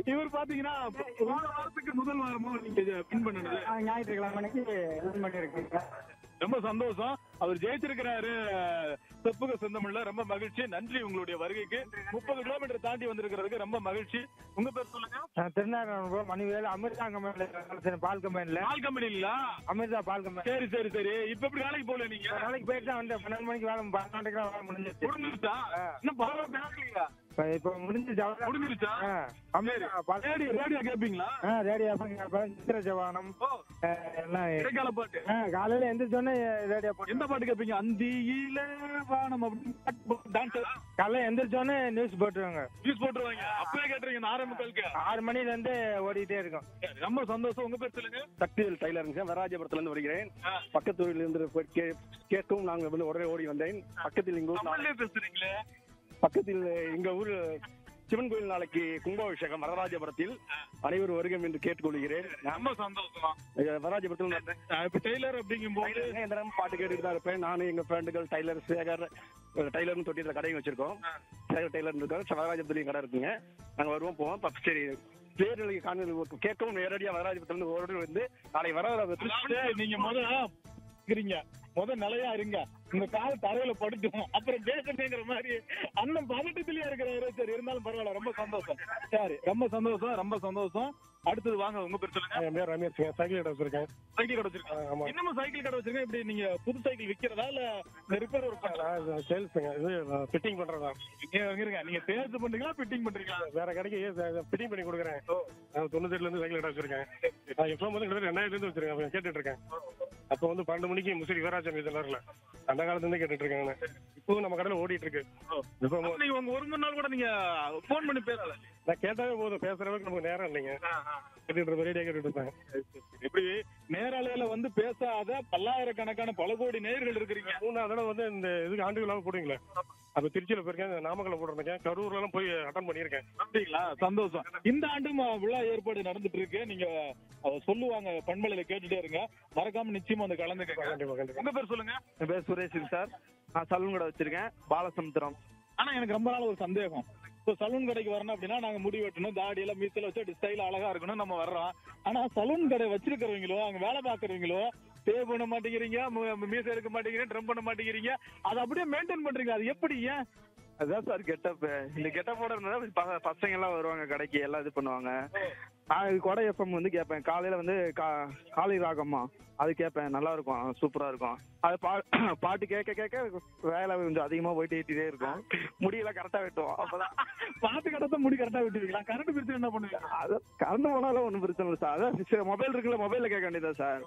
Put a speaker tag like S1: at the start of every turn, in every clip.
S1: இவர் பாத்தீங்கன்னா போன வாரத்துக்கு முதல் வாரமா நீங்க வின் பண்ணது
S2: ஆ, ஞாயிற்றுக்கிழமை அன்னைக்கு வின் பண்ணியிருக்கீங்க
S1: ரொம்ப சந்தோஷம் அவர் ஜெயிச்சிருக்கிறாரு செப்புக செந்தமிழ்ல ரொம்ப மகிழ்ச்சி நன்றி உங்களுடைய வருகைக்கு முப்பது கிலோமீட்டர் தாண்டி வந்திருக்கிறதுக்கு ரொம்ப மகிழ்ச்சி உங்க பேர் சொல்லுங்க
S2: திருநாராயணபுரம் மணிவேல் அமிர்தா கம்பெனியில் பால் கம்பெனியில்
S1: பால் கம்பெனி இல்ல
S2: அமிர்தா பால் கம்பெனி
S1: சரி சரி சரி இப்ப எப்படி வேலைக்கு போகல நீங்க
S2: நாளைக்கு போயிட்டு தான் வந்தேன் பன்னெண்டு மணிக்கு வேலை பன்னெண்டுக்கு வேலை முடிஞ்சிருச்சு
S1: முடிஞ்சிருச்சா இன்னும் பரவாயில்ல பேசலையா
S2: இப்போ இப்போ முடிஞ்சிருச்சு அவ்வளோதான்.
S1: முடிஞ்சிருச்சா
S2: ஆ, அமிர்தா பால்
S1: ரேடியோ ரேடியோ கேப்பீங்களா
S2: ஆ ரேடியோ கேட்பேன் சித்திர ஜவானம்
S1: ஓ
S2: ஆ, எல்லாம்
S1: இடைக்கால பாட்டு
S2: ஆ காலையில் எந்திரிச்சோன்னே ரேடியோ போட்டு
S1: எந்த பாட்டு கேப்பீங்க அந்தியில வானம் அப்படின்னு டான்ஸ்
S2: காலையில் எந்திரிச்சோன்னே நியூஸ் போட்டுருவாங்க
S1: நியூஸ் போட்டுருவாங்க அப்பவே கேட்டுறீங்க இந்த ஆரம்பங்களுக்கு
S2: ஆறு மணிலேருந்து ஓடிட்டே இருக்கும்
S1: ரொம்ப சந்தோஷம் உங்க பேர் சொல்லுங்க
S3: சக்திவேல் டைலருங்க சார் வராஜபுரத்துல இருந்து வருகிறேன்
S1: ஆ.
S3: பக்கத்து ஊரில் இருந்து போய் கே- கேட்கவும் நாங்கள் வந்து உடனே ஓடி வந்தேன் பக்கத்தில் எங்க ஊர் நாளை-
S1: தமிழ்லயே பேசுறீங்களே
S3: பக்கத்தில் எங்க ஊர் சிவன் கோயில் நாளைக்கு கும்பாபிஷேகம் வரராஜபுரத்தில் அனைவரும் வருகம் என்று கேட்டுக்கொள்கிறேன்
S1: ரொம்ப சந்தோஷம்
S3: அஹ் வரராஜபுரத்தில் நான்
S1: அஹ் இப்ப டெய்லர் அப்படிங்கும் போது
S3: டைலருங்க, எந்த நேரமும் பாட்டு கேட்டுட்டு தான் இருப்பேன் நானும் எங்க ஃப்ரெண்டுகள் டைலர் சேகர் அஹ் டைலர்னு தொட்டியில் கடையும் வச்சிருக்கோம் சேகர் டைலர் இருக்காரு வரராஜபுரத்துலையும் கடை இருக்குங்க நாங்க வருவோம் போவோம் பப் சரி பேரலை காணொலி கேட்கவும் நேரடியாக வரராஜபுரத்துல இருந்து ஓடி வந்து நாளை வரராஜபுரத்தில்
S1: அதாவது நீங்க முத இருக்கிறீங்க முத நிலையா இருங்க உங்க கால் தரையில படுக்கும் அப்புறம் பேசுறேங்கிற மாதிரி அண்ணன் பதட்டத்திலேயே இருக்கிறாரு சரி இருந்தாலும் பரவாயில்ல ரொம்ப சந்தோஷம் சரி ரொம்ப சந்தோஷம் ரொம்ப சந்தோஷம் அடுத்தது வாங்க உங்க பேர் சொல்லுங்க
S3: என் பேர் ரமேஷ் சைக்கிள் கடை வச்சிருக்கேன்
S1: சைக்கிள் கடை வச்சிருக்கீங்க
S3: ஆமா
S1: இன்னமும் சைக்கிள் கடை வச்சிருக்கீங்க இப்படி நீங்க புது சைக்கிள் விக்கிறதா இல்ல ரிப்பேர் ஒர்க் பண்றதா
S3: சேல்ஸுங்க இது ஃபிட்டிங் பண்றதா
S1: இங்க இருங்க நீங்க சேல்ஸ் பண்றீங்களா ஃபிட்டிங் பண்றீங்களா
S3: வேற கடைக்கு ஃபிட்டிங் பண்ணி கொடுக்குறேன் நான் தொண்ணூத்தெட்டுல இருந்து சைக்கிள் கடை வச்சிருக்கேன் நான் எப்போ வந்து கிட்டத்தட்ட ரெண்டாயிரத்துல இருந்து வச்சிருக்கேன் அப்ப கேட்டுட்டு இருக்கேன் அப்போ வந்து பன்னெண்டு மணிக்கு முசிறி வீராஜம் இதெல்லாம் அந்த காலத்துல இருந்து கேட்டுட்டு இருக்கேன் நான் இப்பவும் நம்ம கடையில ஓடிட்டு இருக்கு இப்போ
S1: அப்ப நீங்க உங்க ஒரு மணி நாள் கூட நீங்க போன் பண்ணி பேசல
S3: நான் கேட்டாவே போதும் பேசுற அளவுக்கு நமக்கு நேரம் இல்லைங்க கேட்டுட்டு இருப்பேன் ரேடியோ கேட்டுட்டு இருப்பேன்
S1: இப்படி நேரலையில வந்து பேசாத பல்லாயிரக்கணக்கான பல கோடி நேயர்கள் இருக்கிறீங்க
S3: மூணாவது தடவை வந்து இந்த இதுக்கு ஆண்டுகளாக போடுவீங்களே அப்போ திருச்சியில் போயிருக்கேன் நாமக்கல்ல போட்டிருக்கேன் கரூர்ல எல்லாம் போய் அட்டன் பண்ணியிருக்கேன்
S1: அப்படிங்களா சந்தோஷம் இந்த ஆண்டும் அஹ், விழா ஏற்பாடு நடந்துட்டு இருக்கு நீங்க அஹ், சொல்லுவாங்க பண்பலையில கேட்டுட்டே இருங்க மறக்காம நிச்சயமா வந்து கலந்துக்கங்க
S3: கண்டிப்பா கண்டிப்பா
S1: உங்க பேர் சொல்லுங்க
S4: என் பேர் சுரேஷுங்க சார் நான் சலூன் கடை வச்சிருக்கேன் பாலசமுத்திரம்
S1: ஆனா எனக்கு ரொம்ப நாள் ஒரு சந்தேகம் இப்போ சலூன் கடைக்கு வரணும் அப்படின்னா நாங்க முடி வெட்டணும் தாடி எல்லாம் மீசல வச்சு ஸ்டைல் அழகா இருக்கணும் நம்ம வர்றோம் ஆனா சலூன் கடை வச்சிருக்கிறவங்களோ அங்க வேலை பாக்குறவங்களோ சேவ் பண்ண மாட்டேங்கிறீங்க மு- மீசை எடுக்க மாட்டேங்கிறீங்க ட்ரம் பண்ண மாட்டேங்கிறீங்க அதை அப்படியே மெயின்டைன் பண்றீங்க அது எப்படி ஏன்
S4: அதுதான் சார் கெட்டப் இந்த கெட்டப்போட இருந்தா பசங்க எல்லாம் வருவாங்க கடைக்கு எல்லாம் இது பண்ணுவாங்க நான் இது கொடை எஃப்எம் வந்து கேட்பேன் காலையில வந்து கா- காலை ராகம்மா அது கேட்பேன் நல்லா இருக்கும் சூப்பரா இருக்கும் அது பா பாட்டு கேட்க கேட்க வேலை கொஞ்சம் அதிகமா போயிட்டு ஏற்றிட்டே இருக்கும் முடியெல்லாம் கரெக்டா வெட்டுவோம் அப்பதான்
S1: பாத்து கடத்த முடி கரெக்டா விட்டுருவீங்களா கரண்ட் பிரிச்சு என்ன பண்ணுவீங்க
S4: அது கறந்து போனாலும் ஒன்றும் பிரச்சனை இல்லை சார் அதான் மொபைல் இருக்குல்ல மொபைல்ல கேட்க வேண்டியதா சார்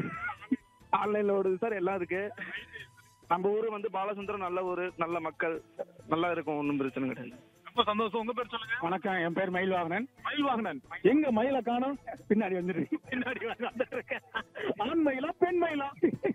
S4: ஆன்லைன்ல ஓடுது சார் எல்லாம் இருக்கு நம்ம ஊரு வந்து பாலசுந்தரம் நல்ல ஊரு நல்ல மக்கள் நல்லா இருக்கும் ஒன்றும் பிரச்சனை கிடையாது
S1: ரொம்ப சந்தோஷம் உங்க பேர் சொல்லுங்க
S2: வணக்கம் என் பேர் மயில் வாகனன்
S1: மயில் வாகனன் எங்க மயில காணோம்
S2: பின்னாடி வந்துருக்கு
S1: பின்னாடி வந்துட்டு இருக்கேன். ஆண் மயிலா பெண் மயிலா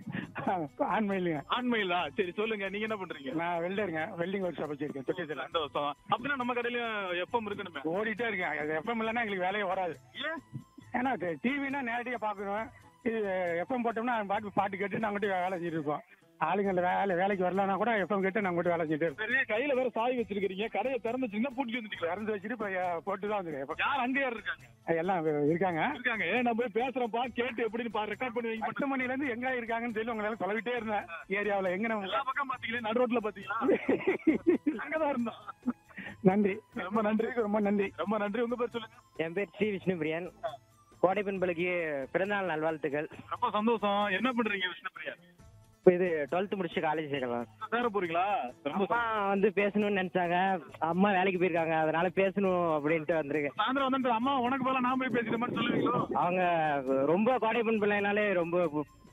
S2: ஆண் மயிலுங்க
S1: ஆண் மயிலா சரி சொல்லுங்க நீங்க என்ன பண்றீங்க
S2: நான் வெல்டருங்க வெல்டிங் ஒர்க் ஷாப் வச்சிருக்கேன் தொட்டியத்தில்
S1: சந்தோஷம் அப்படின்னா நம்ம கடையிலயும் எப்பம் இருக்கணுமே
S2: ஓடிட்டே இருக்கேன் எஃப்எம் இல்லைன்னா எங்களுக்கு வேலையே வராது
S1: ஏன்
S2: ஏன்னா டிவினா நேரடியாக பார்க்குறோம் இது எஃப்எம் போட்டோம்னா அவன் பாட்டு பாட்டு கேட்டு நாங்கள் மட்டும் வேலை செஞ்சுட்டு இருப்போம் ஆளுங்க இந்த வேலை வேலைக்கு வரலன்னா கூட எஃப்எம் கேட்டு நாங்கள் மட்டும் வேலை செஞ்சுட்டு இருப்போம்
S1: சரி கையில வேற சாய் வச்சிருக்கீங்க கடையை திறந்து வச்சிருந்தா பூட்டி வந்துட்டீங்களா
S2: திறந்து வச்சுட்டு இப்போ போட்டு தான் வந்துருக்கேன்
S1: யார் அங்க யார் இருக்காங்க
S2: இப்போ எல்லாம் இருக்காங்க
S1: இருக்காங்க ஏன் நான் போய் பேசுறேன்ப்பா கேட்டு எப்படின்னு பா ரெக்கார்ட் பண்ணி வைங்க
S2: பத்து மணிலேருந்து எங்க இருக்காங்கன்னு சொல்லி உங்களால தொலைவிட்டே இருந்தேன் ஏரியாவில் எங்க நம்ம
S1: எல்லா பக்கம் பாத்தீங்களா நடு ரோட்ல பாத்தீங்களா அங்கதான் இருந்தோம்
S2: நன்றி
S1: ரொம்ப நன்றி
S2: ரொம்ப நன்றி
S1: ரொம்ப நன்றி உங்க பேர் சொல்லுங்க
S5: என் பேர் ஸ்ரீ விஷ்ணுபிரியன் கோடை பெண்களுக்கு பிறந்தநாள் நல்வாழ்த்துக்கள்
S1: ரொம்ப சந்தோஷம் என்ன பண்றீங்க விஷ்ணுபிரியா
S5: இப்போ இது டுவெல்த் முடிச்சு காலேஜ் சேர்க்கலாம்
S1: சேர போறீங்களா ரொம்ப
S5: அம்மா வந்து பேசணும்னு நினைச்சாங்க அம்மா வேலைக்கு போயிருக்காங்க அதனால பேசணும் அப்படின்ட்டு வந்திருக்கேன்
S1: சாயந்தரம் வந்துட்டு அம்மா உனக்கு போல நான் போய் பேசிட்ட மாதிரி சொல்லுவீங்களோ
S5: அவங்க ரொம்ப கோடை பெண் பிள்ளைனாலே ரொம்ப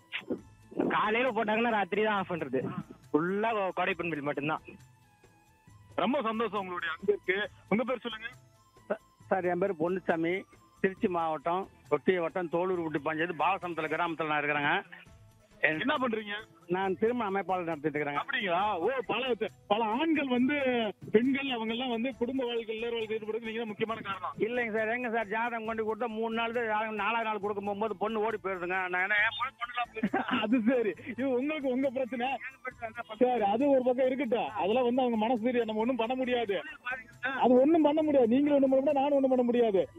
S5: காலையில போட்டாங்கன்னா ராத்திரி தான் ஆஃப் பண்றது ஃபுல்லா கோடை பெண் பில் மட்டும்தான்
S1: ரொம்ப சந்தோஷம் உங்களுடைய அங்கிற்கு உங்க பேர் சொல்லுங்க
S3: சார் என் பேர் பொன்னுசாமி திருச்சி மாவட்டம் ஒட்டிய வட்டம் தோலூர் விட்டு பஞ்சாயத்து பாலசமத்தில் கிராமத்தில் நான் இருக்கிறேங்க
S1: என்ன பண்றீங்க
S3: நான் திருமண அமைப்பாளர் நடத்திட்டு இருக்கிறேங்க
S1: அப்படிங்களா ஓ பல பல ஆண்கள் வந்து பெண்கள் அவங்க எல்லாம் வந்து குடும்ப வாழ்க்கை இல்லற வாழ்க்கை ஈடுபடுறது நீங்க தான் முக்கியமான காரணம்
S3: இல்லைங்க சார் எங்க சார் ஜாதகம் கொண்டு கொடுத்தா மூணு நாள் தான் ஜாதகம் நாலாவது நாள் கொடுக்க போகும்போது பொண்ணு ஓடி போயிருதுங்க நான் என்ன என் பொண்ணு பொண்ணுலாம்
S1: அது சரி இது உங்களுக்கு உங்க பிரச்சனை சரி அது ஒரு பக்கம் இருக்கட்டும் அதெல்லாம் வந்து அவங்க மனசு தெரியும் நம்ம ஒண்ணும் பண்ண முடியாது அது ஒண்ணும் பண்ண முடியாது நீங்களும் ஒண்ணும் பண்ண முடியாது நானும் ஒண்ணும் பண்ண முடியாது